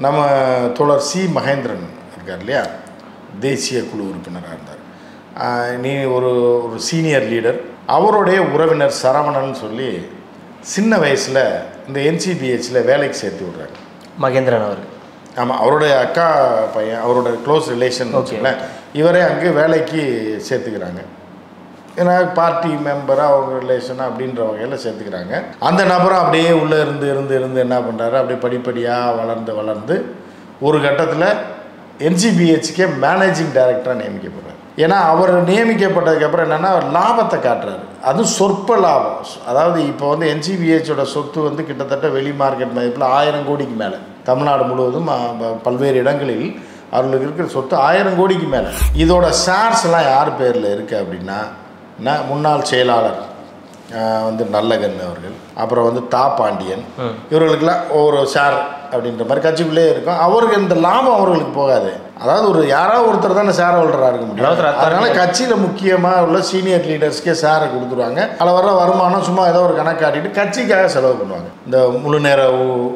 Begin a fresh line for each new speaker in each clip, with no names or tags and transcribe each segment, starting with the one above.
நம்ம தோழர் சி மகேந்திரன் இருக்கார் இல்லையா தேசிய குழு உறுப்பினராக இருந்தார் ஆஹ் நீ ஒரு ஒரு சீனியர் லீடர் அவருடைய உறவினர் சரவணன் சொல்லி சின்ன வயசில் இந்த என்சிபிஹெச்சில் வேலைக்கு சேர்த்து விட்றாங்க
மகேந்திரன் அவர்கள்
ஆமாம் அவருடைய அக்கா பையன் அவரோட க்ளோஸ் ரிலேஷன் வச்சுக்கல இவரே அங்கே வேலைக்கு சேர்த்துக்கிறாங்க ஏன்னா பார்ட்டி மெம்பராக அவங்க ரிலேஷனாக அப்படின்ற வகையில் சேர்த்துக்கிறாங்க அந்த நபரும் அப்படியே உள்ளே இருந்து இருந்து இருந்து என்ன பண்ணுறாரு அப்படியே படிப்படியாக வளர்ந்து வளர்ந்து ஒரு கட்டத்தில் என்சிபிஹெச்கே மேனேஜிங் டைரக்டராக நியமிக்கப்படுறாரு ஏன்னா அவர் நியமிக்கப்பட்டதுக்கப்புறம் என்னென்னா லாபத்தை காட்டுறாரு அதுவும் சொற்ப லாபம் அதாவது இப்போ வந்து என்சிபிஹெச்சோட சொத்து வந்து கிட்டத்தட்ட வெளி மார்க்கெட் மதிப்பில் ஆயிரம் கோடிக்கு மேலே தமிழ்நாடு முழுவதும் ஆ, ப- பல்வேறு இடங்களில் அவர்களுக்கு இருக்கிற சொத்து ஆயிரம் கோடிக்கு மேலே இதோட ஷேர்ஸ் எல்லாம் யார் பேரில் இருக்குது அப்படின்னா ந- முன்னாள் செயலாளர் ஆஹ் வந்து நல்லகன் அவர்கள் அப்புறம் வந்து தா பாண்டியன் இவர்களுக்கெல்லாம் ஒரு ஷேர் அப்படின்ற மாதிரி கட்சிக்குள்ளே இருக்கும் அவருக்கு இந்த லாபம் அவர்களுக்கு போகாது அதாவது ஒரு யாராவது ஒருத்தர் தானே ஷேர் ஹோல்டராக இருக்க முடியும்
ஒருத்தர் அதான்
அதனால கட்சியில் முக்கியமாக உள்ள சீனியர் லீடர்ஸ்க்கே ஷேரை கொடுத்துருவாங்க அதில் வர வருமானம் சும்மா ஏதோ ஒரு கணக்கு காட்டிட்டு கட்சிக்காக செலவு பண்ணுவாங்க இந்த முழு நேர ஊ-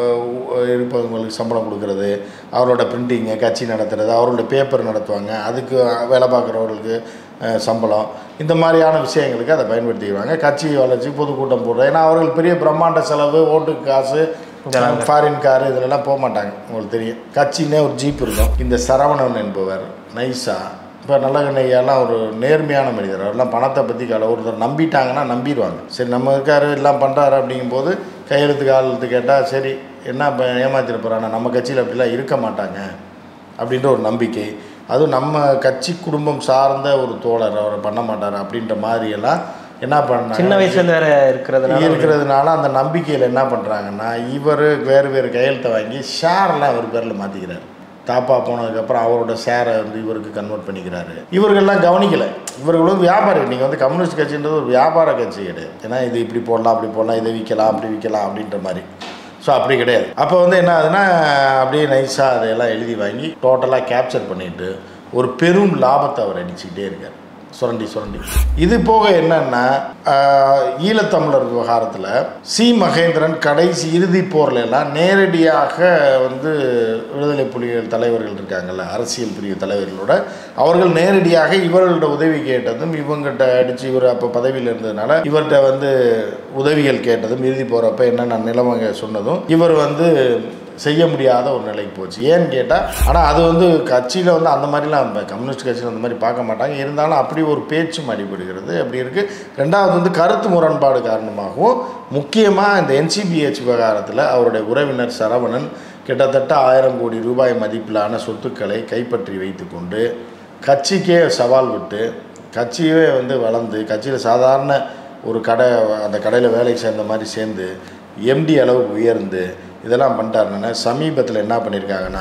ஊ- இருப்பவங்களுக்கு சம்பளம் கொடுக்கறது அவரோட பிரிண்டிங்கு கட்சி நடத்துறது அவரோட பேப்பர் நடத்துவாங்க அதுக்கு வேலை பார்க்குறவர்களுக்கு அஹ், சம்பளம் இந்த மாதிரியான விஷயங்களுக்கு அதை பயன்படுத்திக்குவாங்க கட்சி வளர்ச்சி பொதுக்கூட்டம் போடுறது ஏன்னா அவர்கள் பெரிய பிரம்மாண்ட செலவு ஓட்டுக்கு காசு ஃபாரின் காரு இதிலெல்லாம் போக மாட்டாங்க உங்களுக்கு தெரியும் கட்சின்னே ஒரு ஜீப் இருக்கும் இந்த சரவணன் என்பவர் நைஸா இப்போ நல்லகண்ணையெல்லாம் ஒரு நேர்மையான மனிதர் அவரெல்லாம் பணத்தை பற்றி கவலை ஒருத்தர் நம்பிட்டாங்கன்னா நம்பிடுவாங்க சரி நம்ம இருக்காரு எல்லாம் பண்ணுறாரு அப்படிங்கும்போது கையெழுத்து காலெழுத்து கேட்டால் சரி என்ன இப்போ ஏமாத்திர போகிறாங்க நம்ம கட்சியில் அப்படிலாம் இருக்க மாட்டாங்க அப்படின்ற ஒரு நம்பிக்கை அதுவும் நம்ம கட்சி குடும்பம் சார்ந்த ஒரு தோழர் அவரை பண்ண மாட்டார் அப்படின்ற மாதிரியெல்லாம் என்ன பண்ணாங்க
சின்ன வயசுலேருந்து வேற இருக்கிறதுனால
இருக்கிறதுனால அந்த நம்பிக்கையில் என்ன பண்ணுறாங்கன்னா இவர் வேறு வேறு கையெழுத்தை வாங்கி ஷேர்லாம் இவர் பேரில் மாற்றிக்கிறார் தாப்பா போனதுக்கப்புறம் அவரோட ஷேரை வந்து இவருக்கு கன்வெர்ட் பண்ணிக்கிறாரு இவர்கள்லாம் கவனிக்கலை இவர்கள் வந்து வியாபாரி நீங்கள் வந்து கம்யூனிஸ்ட் கட்சின்றது ஒரு வியாபார கட்சி கிடையாது ஏன்னா இது இப்படி போடலாம் அப்படி போடலாம் இதை விற்கலாம் அப்படி விற்கலாம் அப்படின்ற மாதிரி ஸோ அப்படி கிடையாது அப்போ வந்து என்ன ஆகுதுன்னா அப்படியே நைஸாக அதையெல்லாம் எழுதி வாங்கி டோட்டலாக கேப்சர் பண்ணிட்டு ஒரு பெரும் லாபத்தை அவர் அடிச்சுக்கிட்டே இருக்கார் சுரண்டி சுரண்டி இது போக என்னன்னா ஆஹ், ஈழத்தமிழர் விவகாரத்தில் சி மகேந்திரன் கடைசி இறுதிப் போர்ல எல்லாம் நேரடியாக வந்து விடுதலை புலிகள் தலைவர்கள் இருக்காங்கல்ல அரசியல் பிரிவு தலைவர்களோட அவர்கள் நேரடியாக இவர்களோட உதவி கேட்டதும் இவங்ககிட்ட அடித்து இவர் அப்போ பதவியில் இருந்ததுனால இவர்கிட்ட வந்து உதவிகள் கேட்டதும் இறுதி போகிறப்ப என்னென்ன நிலைமை சொன்னதும் இவர் வந்து செய்ய முடியாத ஒரு நிலைக்கு போச்சு ஏன்னு கேட்டால் ஆனால் அது வந்து கட்சியில் வந்து அந்த மாதிரிலாம் இப்ப கம்யூனிஸ்ட் கட்சியில் அந்த மாதிரி பார்க்க மாட்டாங்க இருந்தாலும் அப்படி ஒரு பேச்சும் அடிபடுகிறது அப்படி இருக்குது ரெண்டாவது வந்து கருத்து முரண்பாடு காரணமாகவும் முக்கியமாக இந்த என்சிபிஹெச் விவகாரத்தில் அவருடைய உறவினர் சரவணன் கிட்டத்தட்ட ஆயிரம் கோடி ரூபாய் மதிப்பிலான சொத்துக்களை கைப்பற்றி வைத்துக்கொண்டு கட்சிக்கே சவால் விட்டு கட்சியே வந்து வளர்ந்து கட்சியில் சாதாரண ஒரு கடை அந்த கடையில் வேலைக்கு சேர்ந்த மாதிரி சேர்ந்து எம்டி அளவுக்கு உயர்ந்து இதெல்லாம் பண்ணிட்டாருன்னா சமீபத்தில் என்ன பண்ணியிருக்காங்கன்னா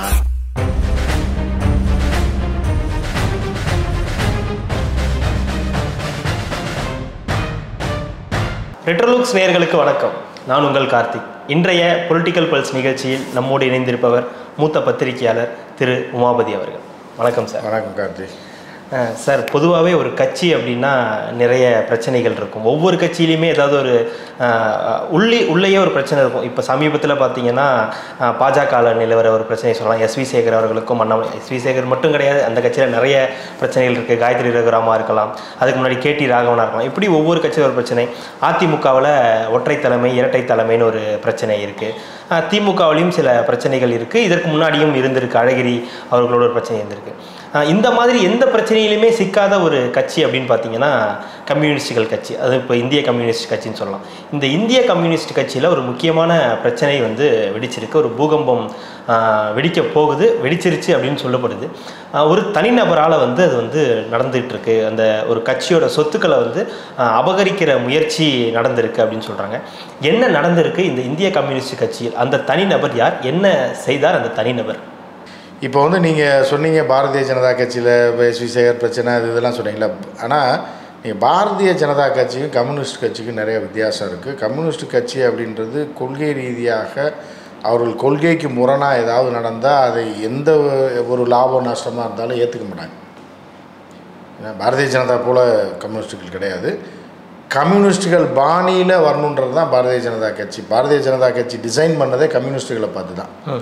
ரெட்ரோலுக்ஸ் நேயர்களுக்கு வணக்கம் நான் உங்கள் கார்த்திக் இன்றைய பொலிட்டிக்கல் பல்ஸ் நிகழ்ச்சியில் நம்மோடு இணைந்திருப்பவர் மூத்த பத்திரிகையாளர் திரு உமாபதி அவர்கள் வணக்கம் சார்
வணக்கம் கார்த்திக்
அஹ் சார் பொதுவாகவே ஒரு கட்சி அப்படின்னா நிறைய பிரச்சனைகள் இருக்கும் ஒவ்வொரு கட்சியிலையுமே ஏதாவது ஒரு அஹ், உள்ளே உள்ளேயே ஒரு பிரச்சனை இருக்கும் இப்போ சமீபத்தில் பார்த்தீங்கன்னா அஹ், பாஜகவில் நிலவர ஒரு பிரச்சனை சொல்லலாம் எஸ்வி சேகர் அவர்களுக்கும் அண்ணாமலை எஸ்வி சேகர் மட்டும் கிடையாது அந்த கட்சியில் நிறைய பிரச்சனைகள் இருக்குது காயத்ரி ரகுராமா இருக்கலாம் அதுக்கு முன்னாடி கேடி ராகவனா இருக்கலாம் இப்படி ஒவ்வொரு கட்சியில் ஒரு பிரச்சனை அதிமுகவில் ஒற்றை தலைமை இரட்டை தலைமைன்னு ஒரு பிரச்சனை இருக்குது திமுகவிலையும் சில பிரச்சனைகள் இருக்குது இதற்கு முன்னாடியும் இருந்திருக்கு அழகிரி அவர்களோட ஒரு பிரச்சனை இருந்திருக்கு அஹ் இந்த மாதிரி எந்த பிரச்சனையிலுமே சிக்காத ஒரு கட்சி அப்படின்னு பார்த்தீங்கன்னா கம்யூனிஸ்டுகள் கட்சி அது இப்போ இந்திய கம்யூனிஸ்ட் கட்சின்னு சொல்லலாம் இந்த இந்திய கம்யூனிஸ்ட் கட்சியில் ஒரு முக்கியமான பிரச்சனை வந்து வெடிச்சிருக்கு ஒரு பூகம்பம் அஹ், வெடிக்க போகுது வெடிச்சிருச்சு அப்படின்னு சொல்லப்படுது அஹ், ஒரு தனிநபரால் வந்து அது வந்து நடந்துகிட்டு இருக்கு அந்த ஒரு கட்சியோட சொத்துக்களை வந்து அஹ், அபகரிக்கிற முயற்சி நடந்திருக்கு அப்படின்னு சொல்கிறாங்க என்ன நடந்திருக்கு இந்த இந்திய கம்யூனிஸ்ட் கட்சியில் அந்த தனிநபர் யார் என்ன செய்தார் அந்த தனிநபர்
இப்போ வந்து நீங்கள் சொன்னீங்க பாரதிய ஜனதா கட்சியில் எஸ்வி சேகர் பிரச்சனை அது இதெல்லாம் சொன்னீங்களா ஆனால் நீங்கள் பாரதிய ஜனதா கட்சிக்கும் கம்யூனிஸ்ட் கட்சிக்கும் நிறைய வித்தியாசம் இருக்குது கம்யூனிஸ்ட் கட்சி அப்படின்றது கொள்கை ரீதியாக அவர்கள் கொள்கைக்கு முரணாக ஏதாவது நடந்தால் அதை எந்த ஒரு லாபம் நஷ்டமாக இருந்தாலும் ஏற்றுக்க மாட்டாங்க ஏன்னா பாரதிய ஜனதா போல் கம்யூனிஸ்டுகள் கிடையாது கம்யூனிஸ்டுகள் பாணியில் வரணுன்றது தான் பாரதிய ஜனதா கட்சி பாரதிய ஜனதா கட்சி டிசைன் பண்ணதே கம்யூனிஸ்டுகளை பார்த்து தான்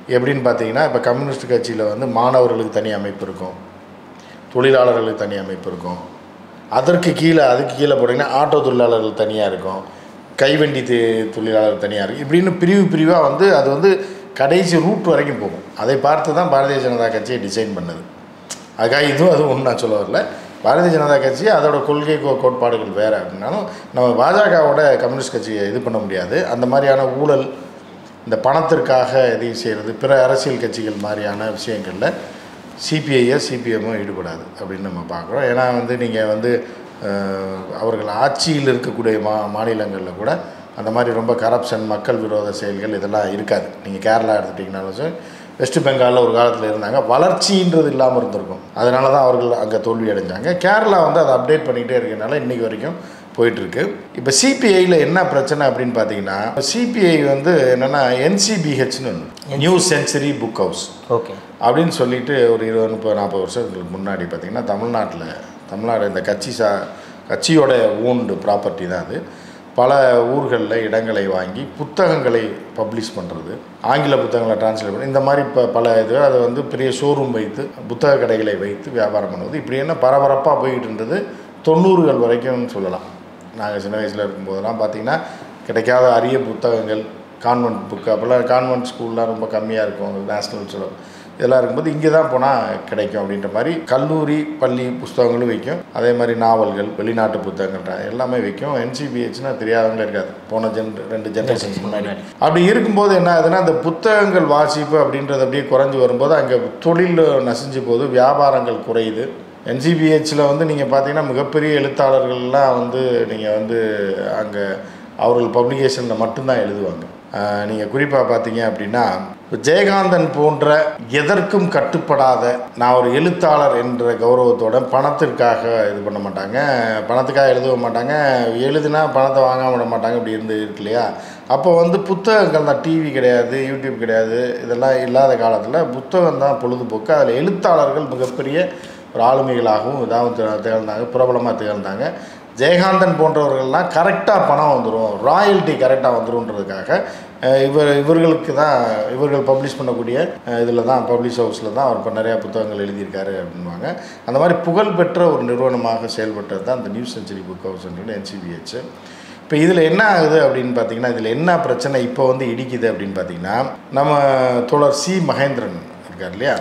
எப்படின்னு பார்த்தீங்கன்னா இப்போ கம்யூனிஸ்ட் கட்சியில் வந்து மாணவர்களுக்கு தனி அமைப்பு இருக்கும் தொழிலாளர்களுக்கு தனி அமைப்பு இருக்கும் அதற்கு கீழே அதுக்கு கீழே போட்டிங்கன்னா ஆட்டோ தொழிலாளர்கள் தனியாக இருக்கும் கைவண்டி தி- தொழிலாளர்கள் தனியாக இருக்கும் இப்படின்னு பிரிவு பிரிவாக வந்து அது வந்து கடைசி ரூட் வரைக்கும் போகும் அதை பார்த்து தான் பாரதிய ஜனதா கட்சியை டிசைன் பண்ணது அதுக்காக இதுவும் அதுவும் ஒன்று நான் சொல்ல வரல பாரதிய ஜனதா கட்சி அதோட கொள்கை கோ- கோட்பாடுகள் வேறு அப்படின்னாலும் நம்ம பாஜகவோட கம்யூனிஸ்ட் கட்சியை இது பண்ண முடியாது அந்த மாதிரியான ஊழல் இந்த பணத்திற்காக எதையும் செய்கிறது பிற அரசியல் கட்சிகள் மாதிரியான விஷயங்களில் சிபிஐயோ சிபிஎம்மோ ஈடுபடாது அப்படின்னு நம்ம பார்க்குறோம் ஏன்னா வந்து நீங்கள் வந்து அஹ், அவர்கள் ஆட்சியில் இருக்கக்கூடிய மா மாநிலங்களில் கூட அந்த மாதிரி ரொம்ப கரப்ஷன் மக்கள் விரோத செயல்கள் இதெல்லாம் இருக்காது நீங்கள் கேரளா எடுத்துட்டிங்கனாலும் சரி வெஸ்ட் பெங்காலில் ஒரு காலத்தில் இருந்தாங்க வளர்ச்சின்றது இல்லாமல் இருந்திருக்கும் அதனால தான் அவர்கள் அங்கே தோல்வி அடைஞ்சாங்க கேரளா வந்து அதை அப்டேட் பண்ணிகிட்டே இருக்கனால இன்றைக்கி வரைக்கும் போயிட்டுருக்கு இப்போ சிபிஐயில் என்ன பிரச்சனை அப்படின்னு பார்த்தீங்கன்னா சிபிஐ வந்து என்னென்னா என்சிபிஹெச்னு ஒன்று new century book house
okay
அப்படின்னு சொல்லிட்டு ஒரு இருபது முப்பது நாற்பது வருஷத்துக்கு முன்னாடி பார்த்திங்கன்னா தமிழ்நாட்டில் தமிழ்நாடு இந்த கட்சி சா கட்சியோட ஓன்டு ப்ராப்பர்ட்டி தான் அது பல ஊர்களில் இடங்களை வாங்கி புத்தகங்களை பப்ளிஷ் பண்ணுறது ஆங்கில புத்தகங்களை டிரான்ஸ்லேட் பண்ணி இந்த மாதிரி இப்போ பல இது அதை வந்து பெரிய ஷோரூம் வைத்து புத்தக கடைகளை வைத்து வியாபாரம் பண்ணுவது இப்படி என்ன பரபரப்பாக போய்கிட்டு இருந்தது தொண்ணூறுகள் வரைக்கும்னு சொல்லலாம் நாங்கள் சின்ன வயசில் இருக்கும்போதெல்லாம் பார்த்திங்கன்னா கிடைக்காத அரிய புத்தகங்கள் கான்வென்ட் புக்கு அப்போல்லாம் கான்வென்ட் ஸ்கூல்லாம் ரொம்ப கம்மியாக இருக்கும் நேஷ்னல் சொல்ல இதெல்லாம் இருக்கும்போது இங்கே தான் போனால் கிடைக்கும் அப்படின்ற மாதிரி கல்லூரி பள்ளி புஸ்தகங்களும் விற்கும் அதே மாதிரி நாவல்கள் வெளிநாட்டு புத்தகங்கள் எல்லாமே விற்கும் என்சிபிஹெச்னா தெரியாதவங்களே இருக்காது போன ஜென் ரெண்டு ஜென்ரேஷன்ஸ் முன்னாடி அப்படி இருக்கும்போது என்ன ஆகுதுன்னா அந்த புத்தகங்கள் வாசிப்பு அப்படின்றது அப்படியே குறைஞ்சி வரும்போது அங்கே தொழில் நசிஞ்சு போகுது வியாபாரங்கள் குறையுது என்சிபிஹெச்சில் வந்து நீங்கள் பார்த்தீங்கன்னா மிகப்பெரிய எழுத்தாளர்கள்லாம் வந்து நீங்கள் வந்து அங்கே அவர்கள் பப்ளிகேஷனில் மட்டும்தான் எழுதுவாங்க நீங்கள் குறிப்பாக பார்த்தீங்க அப்படின்னா இப்ப ஜெயகாந்தன் போன்ற எதற்கும் கட்டுப்படாத நான் ஒரு எழுத்தாளர் என்ற கௌரவத்தோட பணத்திற்காக இது பண்ண மாட்டாங்க பணத்துக்காக எழுதவே மாட்டாங்க எழுதுனா பணத்தை வாங்காம விட மாட்டாங்க இப்படி இருந்து இருக்கு இல்லையா அப்போ வந்து புத்தகங்கள் தான் டிவி கிடையாது யூடியூப் கிடையாது இதெல்லாம் இல்லாத காலத்தில் புத்தகம் தான் பொழுதுபோக்கு அதில் எழுத்தாளர்கள் மிகப்பெரிய ஒரு ஆளுமைகளாகவும் இதாகவும் திக- திகழ்ந்தாங்க பிரபலமாக திகழ்ந்தாங்க ஜெயகாந்தன் போன்றவர்கள்லாம் கரெக்டாக பணம் வந்துடும் ராயல்ட்டி கரெக்டாக வந்துருன்றதுக்காக அஹ், இவர் இவர்களுக்கு தான் இவர்கள் பப்ளிஷ் பண்ணக்கூடிய இதில் தான் பப்ளிஷ் ஹவுஸில் தான் அவர் இப்போ நிறையா புத்தகங்கள் எழுதியிருக்காரு அப்படின்வாங்க அந்த மாதிரி புகழ்பெற்ற ஒரு நிறுவனமாக செயல்பட்டது தான் இந்த நியூ செஞ்சுரி புக் ஹவுஸ்ன்றது என்சிபிஹெச் இப்போ இதில் என்ன ஆகுது அப்படின்னு பார்த்தீங்கன்னா இதில் என்ன பிரச்சனை இப்போ வந்து இடிக்குது அப்படின்னு பார்த்தீங்கன்னா நம்ம தோழர் சி மகேந்திரன் இருக்கார் இல்லையா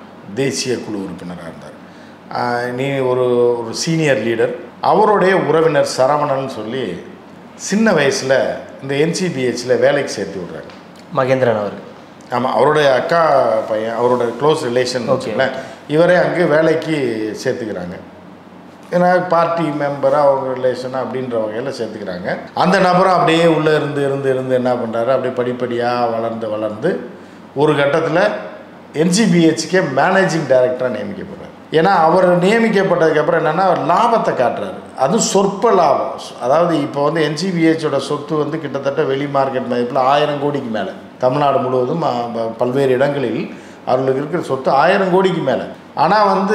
தேசிய குழு உறுப்பினராக இருந்தார் ஆஹ் நீ ஒரு ஒரு சீனியர் லீடர் அவருடைய உறவினர் சரவணன் சொல்லி சின்ன வயசில் இந்த என்சிபிஹெச்சில் வேலைக்கு சேர்த்து விட்றாங்க
மகேந்திரன் அவர்கள்
ஆமாம் அவருடைய அக்கா பையன் அவரோட க்ளோஸ் ரிலேஷன் வச்சுங்களேன் இவரே அங்கே வேலைக்கு சேர்த்துக்கிறாங்க ஏன்னா பார்ட்டி மெம்பராக அவங்க ரிலேஷனாக அப்படின்ற வகையில் சேர்த்துக்கிறாங்க அந்த நபரும் அப்படியே உள்ளே இருந்து இருந்து இருந்து என்ன பண்ணுறாரு அப்படியே படிப்படியாக வளர்ந்து வளர்ந்து ஒரு கட்டத்தில் என்சிபிஹெச்கே மேனேஜிங் டைரக்டராக நியமிக்கப்படுறாரு ஏன்னா அவர் நியமிக்கப்பட்டதுக்கப்புறம் என்னென்னா லாபத்தை காட்டுறாரு அதுவும் சொற்ப லாபம் அதாவது இப்போ வந்து என்சிபிஹெச்சோட சொத்து வந்து கிட்டத்தட்ட வெளி மார்க்கெட் மதிப்பில் ஆயிரம் கோடிக்கு மேலே தமிழ்நாடு முழுவதும் அ, ப- பல்வேறு இடங்களில் அவர்களுக்கு இருக்கிற சொத்து ஆயிரம் கோடிக்கு மேலே ஆனால் வந்து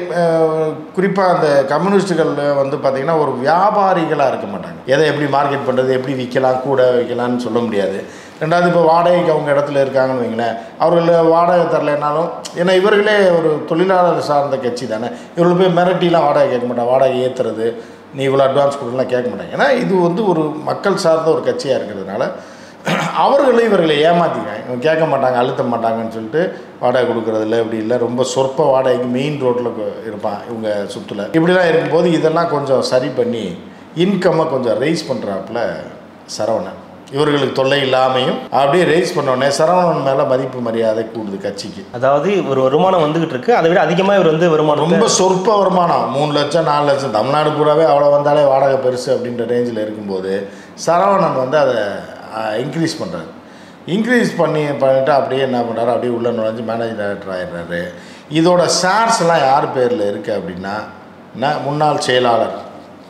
குறிப்பாக அந்த கம்யூனிஸ்ட்டுகள் வந்து பார்த்திங்கன்னா ஒரு வியாபாரிகளாக இருக்க மாட்டாங்க எதை எப்படி மார்க்கெட் பண்ணுறது எப்படி விற்கலாம் கூட விற்கலாம்னு சொல்ல முடியாது ரெண்டாவது இப்போ வாடகைக்கு அவங்க இடத்துல இருக்காங்கன்னு வைங்களேன் அவர்கள் வாடகை தரலைனாலும் ஏன்னா இவர்களே ஒரு தொழிலாளர் சார்ந்த கட்சி தானே இவர்கள் போய் மிரட்டிலாம் வாடகை கேட்க மாட்டாங்க வாடகை ஏற்றுறது நீ இவ்வளோ அட்வான்ஸ் கொடுக்கலாம் கேட்க மாட்டாங்க ஏன்னா இது வந்து ஒரு மக்கள் சார்ந்த ஒரு கட்சியாக இருக்கிறதுனால அவர்களும் இவர்களை ஏமாற்றிக்கிறாங்க இவங்க கேட்க மாட்டாங்க அழுத்த மாட்டாங்கன்னு சொல்லிட்டு வாடகை கொடுக்குறதில்ல இப்படி இல்லை ரொம்ப சொற்ப வாடகைக்கு மெயின் ரோட்டில் இருப்பான் இவங்க சுற்றுல இப்படிலாம் இருக்கும்போது இதெல்லாம் கொஞ்சம் சரி பண்ணி இன்கம்மை கொஞ்சம் ரைஸ் பண்ணுறாப்புல சரவணன் இவர்களுக்கு தொல்லை இல்லாமையும் அப்படியே ரைஸ் பண்ணோடனே சரவணன் மேலே மதிப்பு மரியாதை கூடுது கட்சிக்கு
அதாவது ஒரு வருமானம் வந்துகிட்டு இருக்கு அதை விட அதிகமாக இவர் வந்து வருமானம்
ரொம்ப சொற்ப வருமானம் மூணு லட்சம் நாலு லட்சம் தமிழ்நாடு பூராவே அவ்வளோ வந்தாலே வாடகை பெருசு அப்படின்ற ரேஞ்சில் இருக்கும்போது சரவணன் வந்து அதை இன்க்ரீஸ் பண்ணுறாரு இன்க்ரீஸ் பண்ணி பண்ணிட்டு அப்படியே என்ன பண்ணுறாரு அப்படியே உள்ள நுழைஞ்சு மேனேஜிங் டைரக்டர் ஆயிடுறாரு இதோட ஷேர்ஸ்லாம் யார் பேரில் இருக்குது அப்படின்னா என்ன முன்னாள் செயலாளர்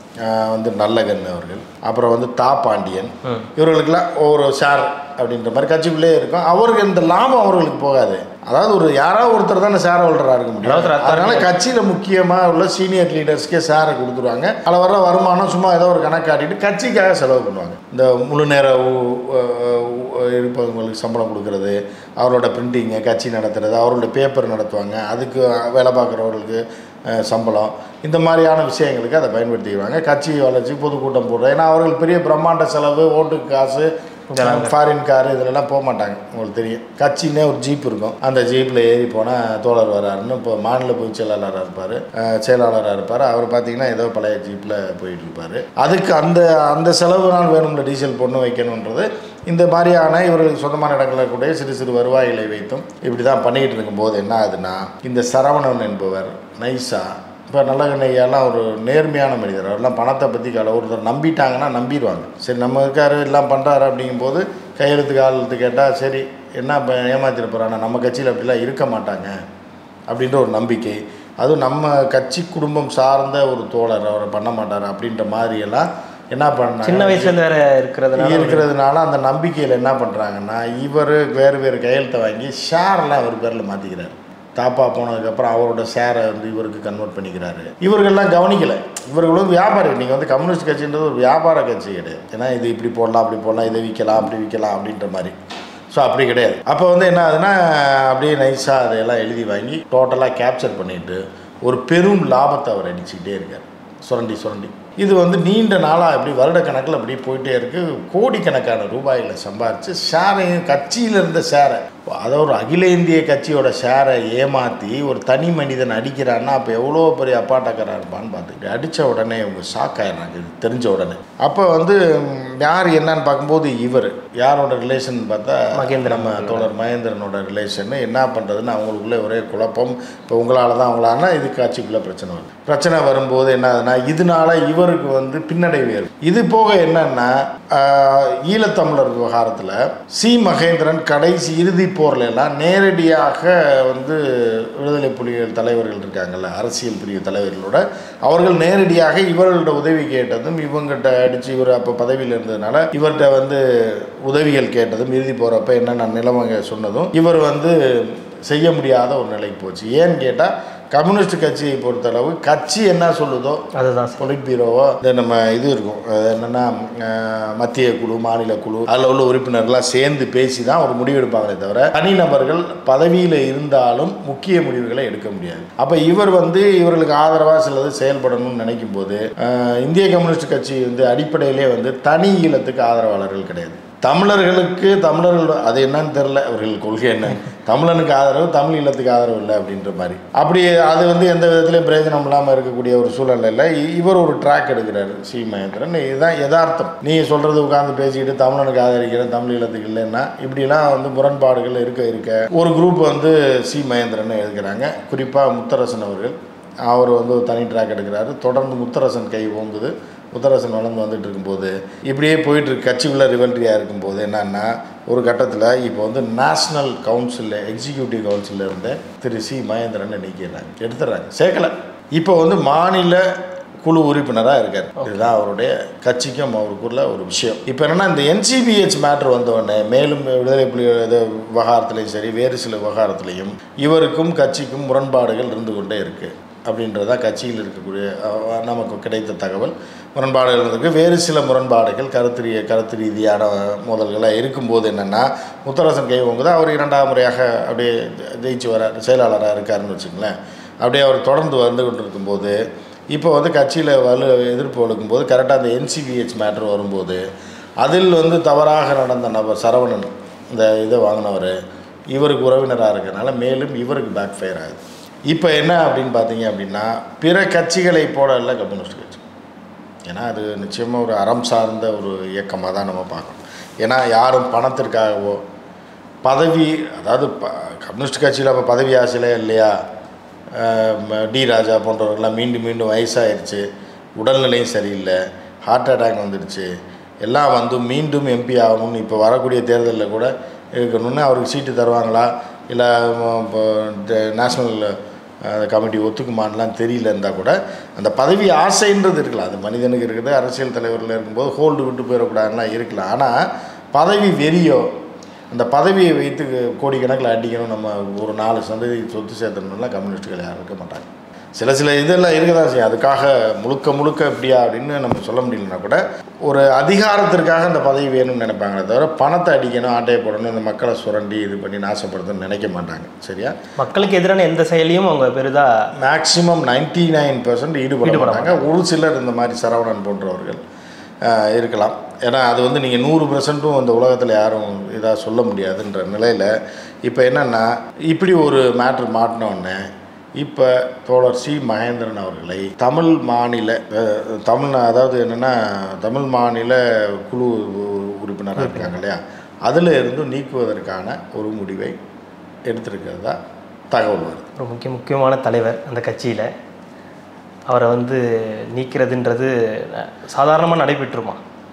ஆஹ் வந்து நல்லகன் அவர்கள் அப்புறம் வந்து தா பாண்டியன் இவர்களுக்கெல்லாம் ஒரு ஷேர் அப்படின்ற மாதிரி கட்சிக்குள்ளே இருக்கும் அவருக்கு இந்த லாபம் அவர்களுக்கு போகாது அதாவது ஒரு யாராவது ஒருத்தர் தானே ஷேர் ஹோல்டராக இருக்க முடியும்
ஒருத்தர் அதான்
அதனால கட்சியில் முக்கியமாக உள்ள சீனியர் லீடர்ஸ்க்கே ஷேரை கொடுத்துருவாங்க அதில் வர வருமானம் சும்மா ஏதோ ஒரு கணக்கு காட்டிட்டு கட்சிக்காக செலவு பண்ணுவாங்க இந்த முழு நேர ஊ- ஊ- ஊ- இருப்பவங்களுக்கு சம்பளம் கொடுக்கறது அவரோட பிரிண்டிங்கு கட்சி நடத்துறது அவரோட பேப்பர் நடத்துவாங்க அதுக்கு வேலை பார்க்குறவர்களுக்கு அஹ், சம்பளம் இந்த மாதிரியான விஷயங்களுக்கு அதை பயன்படுத்திக்குவாங்க கட்சி வளர்ச்சி பொதுக்கூட்டம் போடுறது ஏன்னா அவர்கள் பெரிய பிரம்மாண்ட செலவு ஓட்டுக்கு காசு ஃபாரின் காரு இதிலெல்லாம் போக மாட்டாங்க உங்களுக்கு தெரியும் கட்சின்னே ஒரு ஜீப் இருக்கும் அந்த ஜீப்பில் ஏறி போனால் தோழர் வராருன்னு இப்போ மாநில பொதுச் செயலாளராக இருப்பார் செயலாளராக இருப்பார் அவர் பார்த்தீங்கன்னா ஏதோ பழைய ஜீப்பில் போயிட்டு இருப்பார் அதுக்கு அந்த அந்த செலவு நாள் வேணும்ல டீசல் பொண்ணு வைக்கணுன்றது இந்த மாதிரியான இவர்களுக்கு சொந்தமான இடங்களில் கூட சிறு சிறு வருவாய்களை வைத்தும் இப்படி தான் பண்ணிக்கிட்டு இருக்கும்போது என்ன ஆகுதுன்னா இந்த சரவணன் என்பவர் நைஸா இப்போ நல்லகண்ணையெல்லாம் ஒரு நேர்மையான மனிதர் அவரெல்லாம் பணத்தை பற்றி கவலை ஒருத்தர் நம்பிட்டாங்கன்னா நம்பிடுவாங்க சரி நம்ம இருக்காரு எல்லாம் பண்ணுறாரு அப்படிங்கும்போது கையெழுத்து காலத்து கேட்டால் சரி என்ன இப்போ ஏமாத்திட போகிறாங்க நம்ம கட்சியில் அப்படிலாம் இருக்க மாட்டாங்க அப்படின்ற ஒரு நம்பிக்கை அதுவும் நம்ம கட்சி குடும்பம் சார்ந்த ஒரு தோழர் அவரை பண்ண மாட்டார் அப்படின்ற மாதிரியெல்லாம் என்ன பண்ணாங்க
சின்ன வயசுலேருந்து வேற இருக்கிறதுனால
இருக்கிறதுனால அந்த நம்பிக்கையில் என்ன பண்ணுறாங்கன்னா இவர் வேறு வேறு கையெழுத்தை வாங்கி ஷேர்லாம் அவர் பேரில் மாற்றிக்கிறார் தாப்பா போனதுக்கப்புறம் அவரோட ஷேரை வந்து இவருக்கு கன்வெர்ட் பண்ணிக்கிறாரு இவர்கள்லாம் கவனிக்கலை இவர்களும் வியாபாரி நீங்கள் வந்து கம்யூனிஸ்ட் கட்சின்றது ஒரு வியாபார கட்சி கிடையாது ஏன்னா இது இப்படி போடலாம் அப்படி போடலாம் இதை விற்கலாம் அப்படி விற்கலாம் அப்படின்ற மாதிரி ஸோ அப்படி கிடையாது அப்போ வந்து என்ன ஆகுதுன்னா அப்படியே நைஸாக அதையெல்லாம் எழுதி வாங்கி டோட்டலாக கேப்சர் பண்ணிட்டு ஒரு பெரும் லாபத்தை அவர் அடிச்சுக்கிட்டே இருக்கார் சுரண்டி சுரண்டி இது வந்து நீண்ட நாளாக இப்படி வருடக்கணக்கில் அப்படி போயிட்டே இருக்கு கோடிக்கணக்கான ரூபாயில் சம்பாரித்து ஷேரையும் கட்சியில் இருந்த ஷேரை அதை ஒரு அகில இந்திய கட்சியோட ஷேரை ஏமாற்றி ஒரு தனி மனிதன் அடிக்கிறான்னா அப்போ எவ்வளோ பெரிய அப்பாட்டக்கராக இருப்பான்னு பார்த்துக்கிட்டு அடித்த உடனே இவங்க ஷாக் ஆயிடுறாங்க இது தெரிஞ்ச உடனே அப்போ வந்து ம், யார் என்னன்னு பார்க்கும்போது இவர் யாரோட ரிலேஷன் பார்த்தா
மகேந்திரன்
நம்ம தோழர் மகேந்திரனோட ரிலேஷன் என்ன பண்ணுறதுன்னு அவங்களுக்குள்ளே ஒரே குழப்பம் இப்போ உங்களால் தான் அவங்களானா இது கட்சிக்குள்ளே பிரச்சனை வரும் பிரச்சனை வரும்போது என்ன ஆகுதுன்னா இதனால இவருக்கு வந்து பின்னடைவு ஏற்படும் இது போக என்னன்னா ஆஹ், ஈழத்தமிழர் விவகாரத்தில் சி மகேந்திரன் கடைசி இறுதி போர்ல எல்லாம் நேரடியாக வந்து விடுதலை புலிகள் தலைவர்கள் இருக்காங்கல்ல அரசியல் பிரிவு தலைவர்களோட அவர்கள் நேரடியாக இவர்களோட உதவி கேட்டதும் இவங்ககிட்ட அடித்து இவர் அப்போ பதவியில் இருந்ததுனால இவர்கிட்ட வந்து உதவிகள் கேட்டதும் இறுதி போகிறப்ப என்னென்ன நிலைமைங்க சொன்னதும் இவர் வந்து செய்ய முடியாத ஒரு நிலைக்கு போச்சு ஏன்னு கேட்டால் கம்யூனிஸ்ட் கட்சியை பொறுத்தளவு கட்சி என்ன சொல்லுதோ
அதுதான் சார்
பொலிட் பீரோவோ இந்த நம்ம இது இருக்கும் அது என்னென்னா அஹ், மத்திய குழு மாநில குழு அதில் உள்ள உறுப்பினர்லாம் சேர்ந்து பேசி தான் ஒரு முடிவு எடுப்பாங்களே தவிர தனிநபர்கள் பதவியில் இருந்தாலும் முக்கிய முடிவுகளை எடுக்க முடியாது அப்போ இவர் வந்து இவர்களுக்கு ஆதரவாக சிலது செயல்படணும்னு நினைக்கும் போது அஹ், இந்திய கம்யூனிஸ்ட் கட்சி வந்து அடிப்படையிலே வந்து தனி ஈழத்துக்கு ஆதரவாளர்கள் கிடையாது தமிழர்களுக்கு தமிழர்கள் அது என்னன்னு தெரில அவர்கள் கொள்கை என்ன தமிழனுக்கு ஆதரவு தமிழ் ஈழத்துக்கு ஆதரவு இல்லை அப்படின்ற மாதிரி அப்படி அது வந்து எந்த விதத்துலையும் பிரயோஜனம் இல்லாமல் இருக்கக்கூடிய ஒரு சூழல்ல இ- இவர் ஒரு ட்ராக் எடுக்கிறாரு சி மகேந்திரன் இதுதான் யதார்த்தம் நீ சொல்கிறது உட்காந்து பேசிக்கிட்டு தமிழனுக்கு ஆதரிக்கிறேன் தமிழ் ஈழத்துக்கு இல்லைன்னா இப்படிலாம் வந்து முரண்பாடுகள் இருக்க இருக்க ஒரு குரூப் வந்து சி மகேந்திரன் எழுதுகிறாங்க குறிப்பாக முத்தரசன் அவர்கள் அவர் வந்து ஒரு தனி ட்ராக் எடுக்கிறாரு தொடர்ந்து முத்தரசன் கை ஓங்குது முத்தரசன் வளர்ந்து வந்துட்டு இருக்கும்போது இப்படியே போயிட்டு இருக்கு கட்சிக்குள்ளே ரிவல்ட்ரியாக இருக்கும்போது என்னன்னா ஒரு கட்டத்தில் இப்போ வந்து நேஷ்னல் கவுன்சிலில் எக்ஸிக்யூட்டிவ் கவுன்சிலில் இருந்த திரு சி மகேந்திரன் நீக்கிறாங்க எடுத்துடுறாங்க சேர்க்கல இப்போ வந்து மாநில குழு உறுப்பினராக இருக்கார் இதுதான் அவருடைய கட்சிக்கும் அவருக்குள்ள ஒரு விஷயம் இப்போ என்னன்னா இந்த என்சிபிஹெச் மேட்ரு வந்தவுடனே மேலும் விடுதலை புலி இது விவகாரத்துலையும் சரி வேறு சில விவகாரத்துலையும் இவருக்கும் கட்சிக்கும் முரண்பாடுகள் இருந்து கொண்டே இருக்குது அப்படின்றதா கட்சியில் இருக்கக்கூடிய அஹ், நமக்கு கிடைத்த தகவல் முரண்பாடுகள் இருக்கு வேறு சில முரண்பாடுகள் கருத்து ரீ- கருத்து ரீதியான மோதல்களாக இருக்கும்போது என்னென்னா முத்தரசன் கை ஓங்குது அவர் இரண்டாம் முறையாக அப்படியே ஜெயிச்சு வர செயலாளராக இருக்காருன்னு வச்சுங்களேன் அப்படியே அவர் தொடர்ந்து வந்து கொண்டு இருக்கும்போது இப்போ வந்து கட்சியில் வலு எதிர்ப்பு வலுக்கும்போது கரெக்டாக அந்த என்சிபிஹெச் மேட்ரு வரும்போது அதில் வந்து தவறாக நடந்த நபர் சரவணன் இந்த இதை வாங்கினவர் இவருக்கு உறவினராக இருக்கறனால மேலும் இவருக்கு பேக் ஃபயர் ஆகுது இப்போ என்ன அப்படின்னு பார்த்தீங்க அப்படின்னா பிற கட்சிகளை போல இல்லை கம்யூனிஸ்ட் கட்சி ஏன்னா அது நிச்சயமாக ஒரு அறம் சார்ந்த ஒரு இயக்கமாக தான் நம்ம பார்க்கணும் ஏன்னா யாரும் பணத்திற்காகவோ பதவி அதாவது ப கம்யூனிஸ்ட் கட்சியில் அப்போ பதவி ஆசையிலே இல்லையா அஹ் ம- டி ராஜா போன்றவர்கள்லாம் மீண்டும் மீண்டும் வயசாயிருச்சு உடல்நிலையும் சரியில்லை ஹார்ட் அட்டாக் வந்துடுச்சு எல்லாம் வந்து மீண்டும் எம்பி ஆகணும்னு இப்போ வரக்கூடிய தேர்தலில் கூட இருக்கணும்னு அவருக்கு சீட்டு தருவாங்களா இல்லை இப்போ நேஷ்னல் அந்த கமிட்டி ஒத்துக்குமான்லாம் தெரியல இருந்தால் கூட அந்த பதவி ஆசைன்றது இருக்கலாம் அது மனிதனுக்கு இருக்குது அரசியல் தலைவரில் இருக்கும்போது ஹோல்டு விட்டு போயிடக்கூடாதுலாம் இருக்கலாம் ஆனால் பதவி வெறியோ அந்த பதவியை வைத்து கோடிக்கணக்கில் அடிக்கணும் நம்ம ஒரு நாலு சந்ததி சொத்து சேர்த்தணும்லாம் கம்யூனிஸ்ட்டுகள் யாரும் இருக்க மாட்டாங்க சில சில இதெல்லாம் இருக்க தான் செய்யும் அதுக்காக முழுக்க முழுக்க இப்படியா அப்படின்னு நம்ம சொல்ல முடியலனா கூட ஒரு அதிகாரத்திற்காக அந்த பதவி வேணும்னு நினைப்பாங்களே தவிர பணத்தை அடிக்கணும் ஆட்டையை போடணும் இந்த மக்களை சுரண்டி இது பண்ணி நாசப்படுத்தணும்னு நினைக்க மாட்டாங்க சரியா
மக்களுக்கு எதிரான எந்த செயலையும் அவங்க பெரிதா
மேக்ஸிமம் நைன்டி நைன் பர்சன்ட் ஈடுபட
ஈடுபட
மாட்டாங்க ஒரு சிலர் இந்த மாதிரி சரவணன் போன்றவர்கள் ஆஹ், இருக்கலாம் ஏன்னா அது வந்து நீங்கள் நூறு பர்சன்ட்டும் இந்த உலகத்தில் யாரும் இதாக சொல்ல முடியாதுன்ற நிலையில் இப்போ என்னென்னா இப்படி ஒரு மேட்ரு மாட்டினோடனே இப்போ தோழர் சி மகேந்திரன் அவர்களை தமிழ் மாநில அஹ், தமிழ் அதாவது என்னென்னா தமிழ் மாநில குழு உ- உறுப்பினராக இருக்காங்க இல்லையா அதில் இருந்து நீக்குவதற்கான ஒரு முடிவை எடுத்திருக்கிறதா தகவல் வருது
ஒரு முக்கிய முக்கியமான தலைவர் அந்த கட்சியில் அவரை வந்து நீக்கிறதுன்றது சாதாரணமாக நடைபெற்றுமா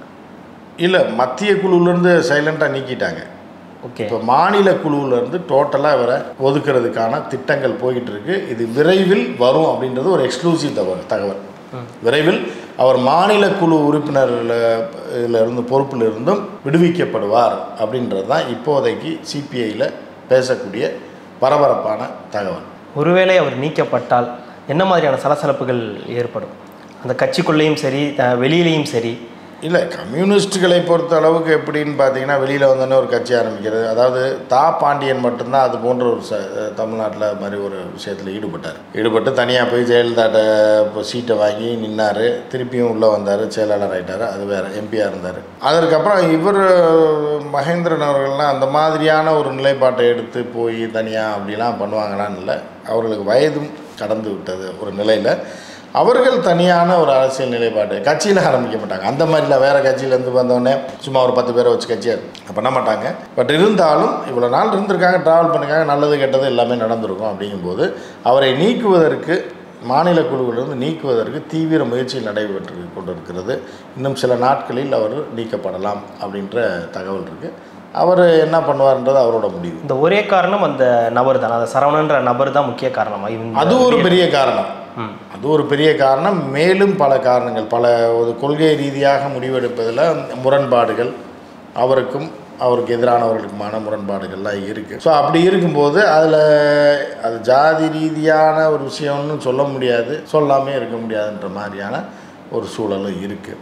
இல்லை மத்திய குழுவிலேருந்து சைலண்ட்டாக நீக்கிட்டாங்க
ஓகே
இப்போ மாநில குழுவிலேருந்து டோட்டலாக இவரை ஒதுக்குறதுக்கான திட்டங்கள் போய்கிட்டு இருக்கு இது விரைவில் வரும் அப்படின்றது ஒரு எக்ஸ்க்ளூசிவ் தகவல் தகவல் விரைவில் அவர் மாநில குழு உறுப்பினர்ல இதுல இருந்து பொறுப்பில் இருந்தும் விடுவிக்கப்படுவார் அப்படின்றது தான் இப்போதைக்கு சிபிஐயில் பேசக்கூடிய பரபரப்பான தகவல்
ஒருவேளை அவர் நீக்கப்பட்டால் என்ன மாதிரியான சலசலப்புகள் ஏற்படும் அந்த கட்சிக்குள்ளேயும் சரி த- வெளியிலேயும் சரி
இல்லை கம்யூனிஸ்ட்டுகளை பொறுத்த அளவுக்கு எப்படின்னு பார்த்தீங்கன்னா வெளியில் வந்தோடனே ஒரு கட்சி ஆரம்பிக்கிறது அதாவது தா பாண்டியன் மட்டும்தான் அது போன்ற ஒரு ச தமிழ்நாட்டில் மாதிரி ஒரு விஷயத்தில் ஈடுபட்டார் ஈடுபட்டு தனியாக போய் ஜெயலலிதாட்ட இப்போ சீட்டை வாங்கி நின்னார் திருப்பியும் உள்ளே வந்தார் செயலாளர் ஆகிட்டார் அது வேறு எம்பியாக இருந்தார் அதற்கப்புறம் இவர் மகேந்திரன் அவர்கள்லாம் அந்த மாதிரியான ஒரு நிலைப்பாட்டை எடுத்து போய் தனியாக அப்படிலாம் பண்ணுவாங்களான்னு இல்லை அவர்களுக்கு வயதும் கடந்து விட்டது ஒரு நிலையில் அவர்கள் தனியான ஒரு அரசியல் நிலைப்பாடு கட்சியில் ஆரம்பிக்க மாட்டாங்க அந்த மாதிரிலாம் வேறு கட்சியிலேருந்து வந்தோடனே சும்மா ஒரு பத்து பேரை வச்சு கட்சியை பண்ண மாட்டாங்க பட் இருந்தாலும் இவ்வளோ நாள் இருந்திருக்காங்க ட்ராவல் பண்ணிருக்காங்க நல்லது கெட்டது எல்லாமே நடந்திருக்கும் அப்படிங்கும்போது அவரை நீக்குவதற்கு மாநில குழுவிலிருந்து நீக்குவதற்கு தீவிர முயற்சி நடைபெற்று கொண்டிருக்கிறது இன்னும் சில நாட்களில் அவர் நீக்கப்படலாம் அப்படின்ற தகவல் இருக்குது அவர் என்ன பண்ணுவார்ன்றது அவரோட முடிவு
இந்த ஒரே காரணம் அந்த நபர் தான் அந்த சரவணன்ற நபர் தான் முக்கிய காரணமா இந்த
அது ஒரு பெரிய காரணம்
ம்.
அது ஒரு பெரிய காரணம் மேலும் பல காரணங்கள் பல ஒரு கொள்கை ரீதியாக முடிவெடுப்பதில் முரண்பாடுகள் அவருக்கும் அவருக்கு எதிரானவர்களுக்குமான முரண்பாடுகள்லாம் இருக்குது ஸோ அப்படி இருக்கும்போது அதில் அது ஜாதி ரீதியான ஒரு விஷயம்னு சொல்ல முடியாது சொல்லாமே இருக்க முடியாதுன்ற மாதிரியான ஒரு சூழலும் இருக்குது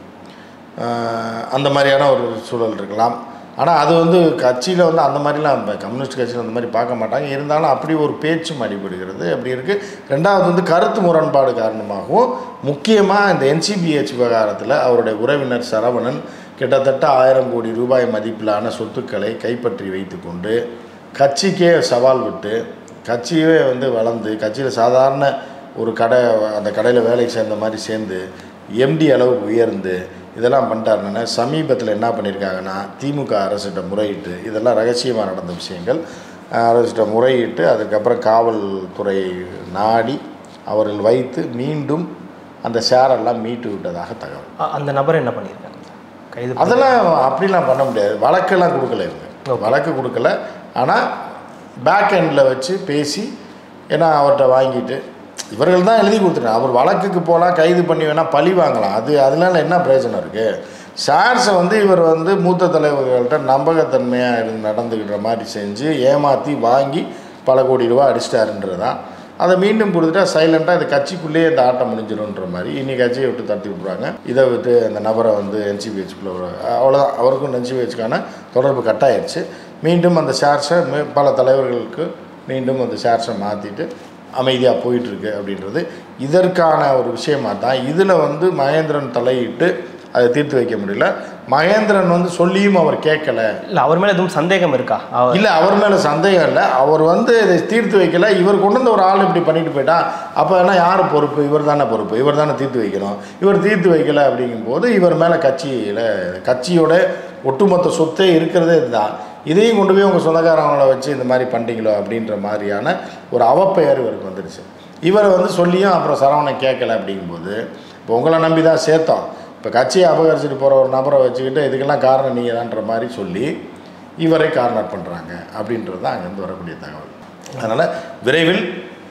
அந்த மாதிரியான ஒரு சூழல் இருக்கலாம் ஆனால் அது வந்து கட்சியில் வந்து அந்த மாதிரிலாம் இப்ப கம்யூனிஸ்ட் கட்சியில் அந்த மாதிரி பார்க்க மாட்டாங்க இருந்தாலும் அப்படி ஒரு பேச்சும் அடிபடுகிறது அப்படி இருக்குது ரெண்டாவது வந்து கருத்து முரண்பாடு காரணமாகவும் முக்கியமாக இந்த என்சிபிஹெச் விவகாரத்தில் அவருடைய உறவினர் சரவணன் கிட்டத்தட்ட ஆயிரம் கோடி ரூபாய் மதிப்பிலான சொத்துக்களை கைப்பற்றி வைத்துக்கொண்டு கட்சிக்கே சவால் விட்டு கட்சியே வந்து வளர்ந்து கட்சியில் சாதாரண ஒரு கடை அந்த கடையில் வேலைக்கு சேர்ந்த மாதிரி சேர்ந்து எம்டி அளவுக்கு உயர்ந்து இதெல்லாம் பண்ணிட்டாருன்னா சமீபத்தில் என்ன பண்ணியிருக்காங்கன்னா திமுக அரசிட்ட முறையிட்டு இதெல்லாம் ரகசியமாக நடந்த விஷயங்கள் அஹ், அரசிட்ட முறையிட்டு அதுக்கப்புறம் காவல்துறை நாடி அவர்கள் வைத்து மீண்டும் அந்த ஷேரெல்லாம் மீட்டு விட்டதாக தகவல்
அ- அந்த நபர் என்ன பண்ணியிருக்காங்க கைது பண்ணி-
அதெல்லாம் அப்படிலாம் பண்ண முடியாது வழக்கெல்லாம் கொடுக்கல இவங்க வழக்கு கொடுக்கல ஆனால் பேக் எண்டில் வச்சு பேசி ஏன்னா அவர்கிட்ட வாங்கிட்டு இவர்கள் தான் எழுதி கொடுத்துருக்காங்க அவர் வழக்குக்கு போகலாம் கைது பண்ணி வேணால் பழி வாங்கலாம் அது அதனால என்ன பிரயோஜனம் இருக்குது ஷேர்ஸை வந்து இவர் வந்து மூத்த தலைவர்கள்ட்ட நம்பகத்தன்மையாக இருந்து நடந்துக்கிற மாதிரி செஞ்சு ஏமாற்றி வாங்கி பல கோடி ரூபா அடிச்சிட்டாருன்றது தான் அதை மீண்டும் கொடுத்துட்டா சைலண்ட்டாக இந்த கட்சிக்குள்ளேயே இந்த ஆட்டம் முடிஞ்சிடும்ன்ற மாதிரி இன்னி கட்சியை விட்டு தட்டி விட்ருவாங்க இதை விட்டு அந்த நபரை வந்து என்சிபிஹெச்குள்ளே அவ்வளோதான் அவருக்கும் என்சிபிஹெச்க்கான தொடர்பு கட் ஆயிருச்சு மீண்டும் அந்த ஷேர்ஸை மே- பல தலைவர்களுக்கு மீண்டும் அந்த ஷேர்ஸை மாற்றிட்டு அமைதியாக போயிட்டுருக்கு அப்படின்றது இதற்கான ஒரு விஷயமா தான் இதில் வந்து மகேந்திரன் தலையிட்டு அதை தீர்த்து வைக்க முடியல மகேந்திரன் வந்து சொல்லியும் அவர் கேட்கல
இல்ல அவர் மேல எதுவும் சந்தேகம் இருக்கா அவர்
இல்லை அவர் மேலே சந்தேகம் இல்லை அவர் வந்து இதை தீர்த்து வைக்கல இவர் கொண்டு வந்த ஒரு ஆள் இப்படி பண்ணிட்டு போயிட்டான் அப்போ என்ன யார் பொறுப்பு இவர் தானே பொறுப்பு இவர் தானே தீர்த்து வைக்கணும் இவர் தீர்த்து வைக்கல அப்படிங்கும்போது இவர் மேலே கட்சியில் கட்சியோட ஒட்டுமொத்த சொத்தே இருக்கிறதே இதுதான் இதையும் கொண்டு போய் உங்கள் சொந்தக்காரங்களை வச்சு இந்த மாதிரி பண்ணிட்டீங்களோ அப்படின்ற மாதிரியான ஒரு அவப்பெயர் இவருக்கு வந்துருச்சு இவரை வந்து சொல்லியும் அப்புறம் சரவணன் கேட்கல அப்படிங்கும்போது இப்போ உங்களை நம்பி தான் சேர்த்தோம் இப்போ கட்சியை அபகரிச்சுட்டு போகிற ஒரு நபரை வச்சுக்கிட்டு இதுக்கெல்லாம் காரணம் நீங்கள் தான்ற மாதிரி சொல்லி இவரை கார்னர் பண்ணுறாங்க அப்படின்றது தான் அங்கேருந்து வரக்கூடிய தகவல் அதனால் விரைவில்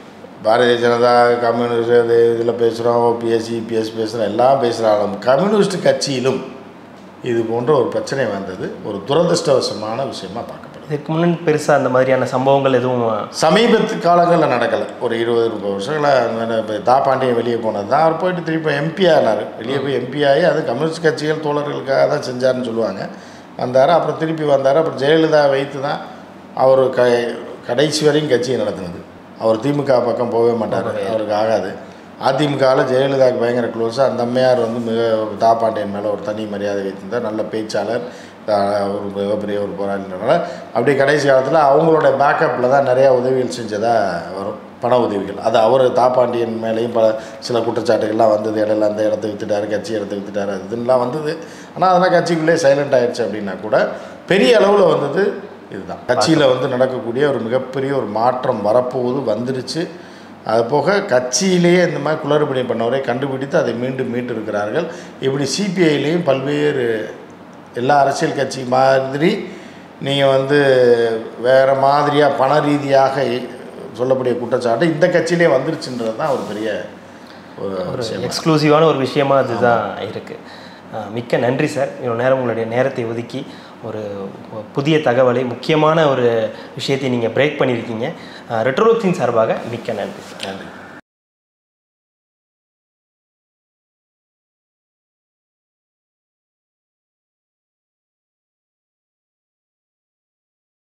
பாரதிய ஜனதா கம்யூனிஸ்ட் இது இதில் பேசுகிறோம் ஓபிஎஸ் இபிஎஸ் பேசுகிறோம் எல்லாம் பேசுகிறாலும் கம்யூனிஸ்ட் கட்சியிலும் இது போன்ற ஒரு பிரச்சனை வந்தது ஒரு துரதிருஷ்டவசமான விஷயமா பார்க்கப்படுது
இதுக்கு முன்னாடி பெருசாக அந்த மாதிரியான சம்பவங்கள் எதுவும்
சமீபத்து காலங்களில் நடக்கலை ஒரு இருபது முப்பது வருஷங்களாக இப்போ தாப்பாண்டியன் வெளியே போனது தான் அவர் போயிட்டு திருப்பி எம்பி ஆனார் வெளியே போய் எம்பி ஆகி அது கம்யூனிஸ்ட் கட்சிகள் தோழர்களுக்காக தான் செஞ்சாருன்னு சொல்லுவாங்க வந்தார் அப்புறம் திருப்பி வந்தார் அப்புறம் ஜெயலலிதா வைத்து தான் அவர் க கடைசி வரையும் கட்சியை நடத்தினது அவர் திமுக பக்கம் போகவே மாட்டார் அவருக்கு ஆகாது அதிமுகவில் ஜெயலலிதாவுக்கு பயங்கர க்ளோஸாக அந்த அம்மையார் வந்து மிக ஒரு தாப்பாண்டியன் மேலே ஒரு தனி மரியாதை வைத்திருந்தார் நல்ல பேச்சாளர் த- ஒரு மிகப்பெரிய ஒரு போராளினால அப்படியே கடைசி காலத்தில் அவங்களோட பேக்கப்பில் தான் நிறையா உதவிகள் செஞ்சதாக வரும் பண உதவிகள் அது அவர் தாப்பாண்டியன் மேலேயும் பல சில குற்றச்சாட்டுகள்லாம் வந்தது இடையில அந்த இடத்த வித்துட்டாரு கட்சி இடத்த வித்துட்டாரு அது இதுலாம் வந்தது ஆனால் அதெல்லாம் கட்சிக்குள்ளே சைலண்ட் ஆயிடுச்சு அப்படின்னா கூட பெரிய அளவில் வந்தது இதுதான் கட்சியில் வந்து நடக்கக்கூடிய ஒரு மிகப்பெரிய ஒரு மாற்றம் வரப்போகுது வந்துருச்சு அது போக கட்சியிலேயே இந்த மாதிரி குளறுபடி பண்ணவரை கண்டுபிடித்து அதை மீண்டும் மீட்டு இருக்கிறார்கள் இப்படி சிபிஐலேயும் பல்வேறு எல்லா அரசியல் கட்சி மாதிரி நீங்கள் வந்து வேறு மாதிரியாக பண ரீதியாக சொல்லக்கூடிய குற்றச்சாட்டு இந்த கட்சியிலே வந்துருச்சுன்றது தான் ஒரு பெரிய ஒரு விஷயம்
எக்ஸ்க்ளூசிவான ஒரு விஷயமா அதுதான் இருக்குது மிக்க நன்றி சார் இவ்வளோ நேரம் உங்களுடைய நேரத்தை ஒதுக்கி ஒரு புதிய தகவலை முக்கியமான ஒரு விஷயத்தை நீங்கள் பிரேக் பண்ணியிருக்கீங்க ரெட்ரோலோக்ஸின் சார்பாக மிக்க நன்றி சார்
நன்றி